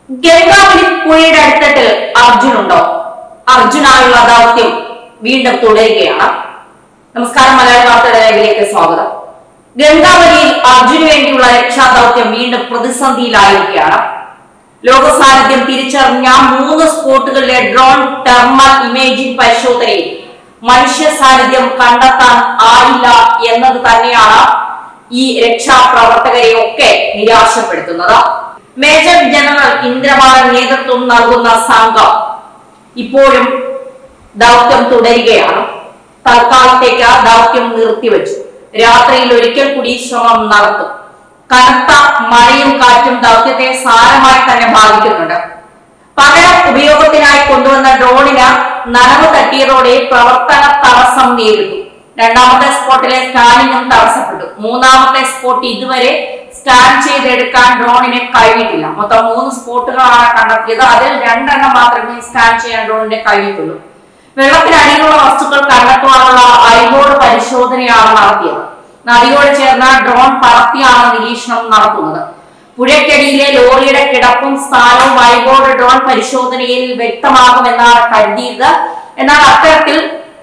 ഗംഗാവലി പുഴയുടെ അടിത്തട്ടിൽ അർജുനുണ്ടോ അർജുനായുള്ള ദൗത്യം വീണ്ടും തുടരുകയാണ് നമസ്കാരം മലയാള വാർത്തയുടെ ലൈവിലേക്ക് സ്വാഗതം ഗംഗാവലിയിൽ അർജുന് വേണ്ടിയുള്ള രക്ഷാദൗത്യം വീണ്ടും പ്രതിസന്ധിയിലായിരിക്കുകയാണ് ലോക സാന്നിധ്യം തിരിച്ചറിഞ്ഞ മൂന്ന് സ്പോട്ടുകളിലെ ഡ്രോൺ തെർമൽ ഇമേജിംഗ് പരിശോധനയിൽ മനുഷ്യ സാന്നിധ്യം കണ്ടെത്താൻ ആയില്ല എന്നത് തന്നെയാണ് ഈ രക്ഷാപ്രവർത്തകരെയൊക്കെ നിരാശപ്പെടുത്തുന്നത് മേജർ ജനറൽ ഇന്ദ്രബാലൻ നേതൃത്വം നൽകുന്ന സംഘം ഇപ്പോഴും ദൗത്യം തുടരുകയാണ് തൽക്കാലത്തേക്ക് ദൗത്യം നിർത്തിവെച്ചു രാത്രിയിൽ ഒരിക്കൽ കൂടി ശ്രമം നടത്തും കനത്ത മഴയും കാറ്റും ദൗത്യത്തെ സാരമായി തന്നെ ബാധിക്കുന്നുണ്ട് പകരം ഉപയോഗത്തിനായി കൊണ്ടുവന്ന ഡ്രോണിന് നനവ് തട്ടിയതോടെ പ്രവർത്തന തടസ്സം നേരിട്ടു രണ്ടാമത്തെ സ്പോട്ടിലെ സ്കാനിങ്ങും തടസ്സപ്പെട്ടു മൂന്നാമത്തെ സ്പോട്ട് ഇതുവരെ സ്കാൻ ചെയ്തെടുക്കാൻ ഡ്രോണിന് കഴിഞ്ഞിട്ടില്ല മൊത്തം മൂന്ന് സ്പോട്ടുകളാണ് കണ്ടെത്തിയത് അതിൽ രണ്ടെണ്ണം മാത്രമേ സ്കാൻ ചെയ്യാൻ ഡ്രോണിന് കഴിഞ്ഞിട്ടുള്ളൂ വെള്ളത്തിനടിയിലുള്ള വസ്തുക്കൾ കണ്ടെത്തുവാനുള്ള ഐബോർഡ് പരിശോധനയാണ് നടത്തിയത് നദിയോട് ചേർന്ന ഡ്രോൺ പറത്തിയാണ് നിരീക്ഷണം നടത്തുന്നത് പുഴയ്ക്കടിയിലെ ലോറിയുടെ കിടപ്പും സ്ഥാനവും ഐബോർഡ് ഡ്രോൺ പരിശോധനയിൽ വ്യക്തമാകുമെന്നാണ് കരുതിയത് എന്നാൽ അത്തരത്തിൽ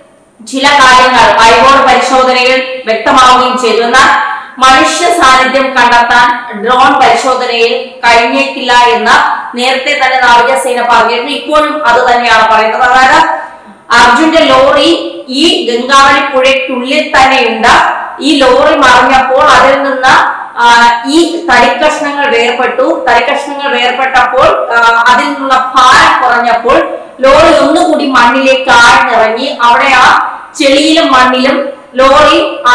ചില കാര്യങ്ങൾ ഐബോർഡ് പരിശോധനയിൽ വ്യക്തമാവുകയും ചെയ്തു എന്നാൽ മനുഷ്യ സാന്നിധ്യം കണ്ടെത്താൻ ഡ്രോൺ പരിശോധനയിൽ കഴിഞ്ഞേക്കില്ല എന്ന് നേരത്തെ തന്നെ നാവികസേന പറഞ്ഞിരുന്നു ഇപ്പോഴും അത് തന്നെയാണ് പറയുന്നത് അതായത് അർജുന്റെ ലോറി ഈ ഗംഗാവലി പുഴയ്ക്കുള്ളിൽ തന്നെയുണ്ട് ഈ ലോറി മറിഞ്ഞപ്പോൾ അതിൽ നിന്ന് ആ, ഈ തടിക്കഷ്ണങ്ങൾ വേർപെട്ടു തടിക്കഷ്ണങ്ങൾ വേർപെട്ടപ്പോൾ ആ, അതിൽ നിന്നുള്ള ഭാരം കുറഞ്ഞപ്പോൾ ലോറി ഒന്നുകൂടി മണ്ണിലേക്ക് ആഴ്ന്നിറങ്ങി അവിടെ ആ ചെളിയിലും മണ്ണിലും ലോറി ആ,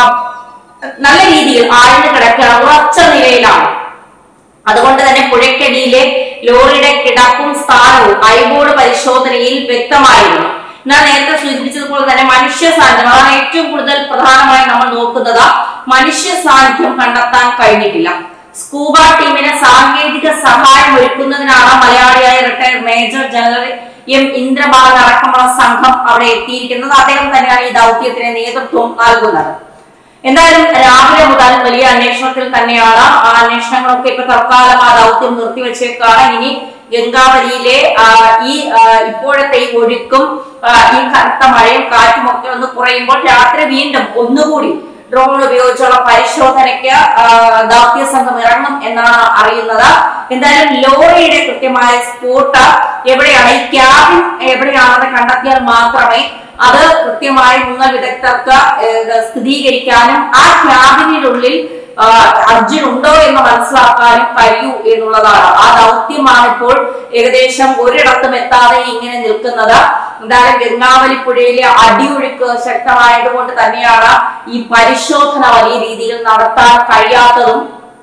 നല്ല രീതിയിൽ ആഴ്ന്നു കിടക്കുകയാണ് ഉറച്ച നിലയിലാണ് അതുകൊണ്ട് തന്നെ പുഴയ്ക്കടിയിലെ ലോറിയുടെ കിടപ്പും സ്ഥാനവും ഐബോർഡ് പരിശോധനയിൽ വ്യക്തമായിരുന്നു ഞാൻ നേരത്തെ സൂചിപ്പിച്ചതുപോലെ തന്നെ മനുഷ്യ സാന്നിധ്യം അതാണ് ഏറ്റവും കൂടുതൽ പ്രധാനമായി നമ്മൾ നോക്കുന്നത് മനുഷ്യ സാന്നിധ്യം കണ്ടെത്താൻ കഴിഞ്ഞിട്ടില്ല സ്കൂബ ടീമിന് സാങ്കേതിക സഹായം ഒരുക്കുന്നതിനാണ് മലയാളിയായ retired major general M Indrabalan അടക്കമുള്ള സംഘം അവിടെ എത്തിയിരിക്കുന്നത് അദ്ദേഹം തന്നെയാണ് ഈ ദൗത്യത്തിന് നേതൃത്വം നൽകുന്നത് എന്തായാലും രാവിലെ മുതൽ വലിയ അന്വേഷണത്തിൽ തന്നെയാണ് ആ അന്വേഷണങ്ങളൊക്കെ ഇപ്പൊ തൽക്കാലം ആ ദൗത്യം നിർത്തിവെച്ചേക്കാണ് ഇനി ഗംഗാവലിയിലെ ആ, ഈ ആ, ഇപ്പോഴത്തെ ഈ ഒഴുക്കും ആ, ഈ കനത്ത മഴയും കാറ്റും ഒക്കെ ഒന്ന് കുറയുമ്പോൾ രാത്രി വീണ്ടും ഒന്നുകൂടി ഡ്രോൺ ഉപയോഗിച്ചുള്ള പരിശോധനയ്ക്ക് ആ, ദൗത്യ സംഘം ഇറങ്ങും എന്നാണ് അറിയുന്നത് എന്തായാലും ലോറിയുടെ കൃത്യമായ സ്പോട്ട് എവിടെയാണ് ഈ ക്യാബിൻ എവിടെയാണെന്ന് കണ്ടെത്തിയാൽ മാത്രമേ അത് കൃത്യമായി മുങ്ങൽ വിദഗ്ധർക്ക് ഏഹ്, സ്ഥിരീകരിക്കാനും ആ ക്യാബിനുള്ളിൽ ആ, അർജുൻ ഉണ്ടോ എന്ന് മനസ്സിലാക്കാനും കഴിയൂ എന്നുള്ളതാണ് ആ ദൗത്യമാണ് ഇപ്പോൾ ഏകദേശം ഒരിടത്തും എത്താതെ ഇങ്ങനെ നിൽക്കുന്നത് എന്തായാലും ഗംഗാവലി പുഴയിലെ അടിയൊഴുക്ക് ശക്തമായതുകൊണ്ട് തന്നെയാണ് ഈ പരിശോധന വലിയ രീതിയിൽ നടത്താൻ കഴിയാത്തതും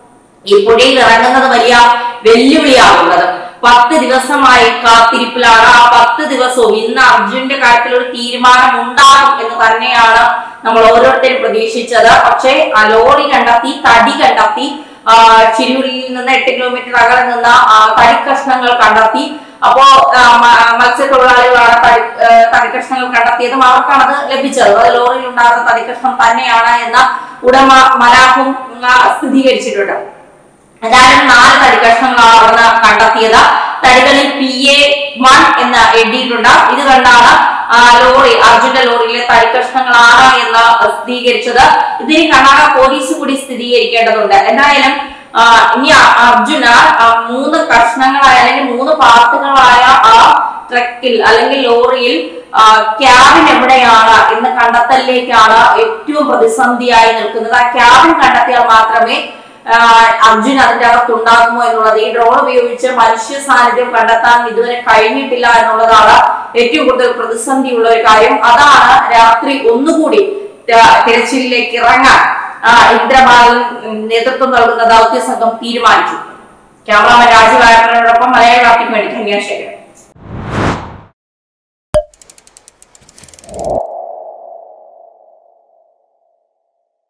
ഈ പുഴയിൽ ഇറങ്ങുന്നത് വലിയ വെല്ലുവിളിയാകുന്നത് പത്ത് ദിവസമായി കാത്തിരിപ്പിലാണ് ആ പത്ത് ദിവസവും ഇന്ന് അർജുന്റെ കാര്യത്തിൽ ഒരു തീരുമാനം ഉണ്ടാകും എന്ന് തന്നെയാണ് നമ്മൾ ഓരോരുത്തരും പ്രതീക്ഷിച്ചത് പക്ഷേ ആ ലോറി കണ്ടെത്തി തടി കണ്ടെത്തി ആ, ചിരൂരിൽ നിന്ന് എട്ട് കിലോമീറ്റർ അകലെ നിന്ന ആ, തടി കഷ്ണങ്ങൾ കണ്ടെത്തി അപ്പോ ആ, മ- മത്സ്യത്തൊഴിലാളികളാണ് തടി ആ, തടി കഷ്ണങ്ങൾ കണ്ടെത്തിയതും അവർക്കാണ് അത് ലഭിച്ചത് അത് ലോറിയിൽ ഉണ്ടാകുന്ന തടി കഷ്ണം തന്നെയാണ് എന്ന ഉടമ മലാഹും ആ, സ്ഥിരീകരിച്ചിട്ടുണ്ട് ഏതായാലും നാല് തടി കഷ്ണങ്ങളാണ് അവിടുന്ന് കണ്ടെത്തിയത് തടികളിൽ പി എ വൺ എന്ന് എഴുതിയിട്ടുണ്ട് ഇത് കണ്ടാണ് ആ, ലോറി അർജുന്റെ ലോറിയിലെ തടി കഷ്ണങ്ങളാണ് എന്ന് സ്ഥിരീകരിച്ചത് ഇതിന് കർണാടക പോലീസ് കൂടി സ്ഥിരീകരിക്കേണ്ടതുണ്ട് എന്തായാലും ആ, ഇനി അ- അർജുന ആ, മൂന്ന് കഷ്ണങ്ങളായ അല്ലെങ്കിൽ മൂന്ന് പാർട്ടുകളായ ആ ട്രക്കിൽ അല്ലെങ്കിൽ ലോറിയിൽ ആ, ക്യാബിൻ എവിടെയാണ് എന്ന് കണ്ടെത്തലിലേക്കാണ് ഏറ്റവും പ്രതിസന്ധിയായി നിൽക്കുന്നത് ആ ക്യാബിൻ കണ്ടെത്തിയാൽ മാത്രമേ ആ, അർജുൻ അതിന്റെ അകത്ത് ഉണ്ടാകുമോ എന്നുള്ളത് ഈ ഡ്രോൺ ഉപയോഗിച്ച് മനുഷ്യ സാന്നിധ്യം കണ്ടെത്താൻ ഇതുവരെ കഴിഞ്ഞിട്ടില്ല എന്നുള്ളതാണ് ഏറ്റവും കൂടുതൽ പ്രതിസന്ധിയുള്ള ഒരു കാര്യം അതാണ് രാത്രി ഒന്നുകൂടി ത- തിരച്ചിലിലേക്ക് ഇറങ്ങാൻ ആ, ഇന്ദ്രബാലൻ ഉം, നേതൃത്വം നൽകുന്ന ദൗത്യ സംഘം തീരുമാനിച്ചു ക്യാമറാമാൻ രാജീവ് ആയപ്പനോടൊപ്പം മലയാള വാർത്തയ്ക്ക് വേണ്ടി ധന്യാശേഖരൻ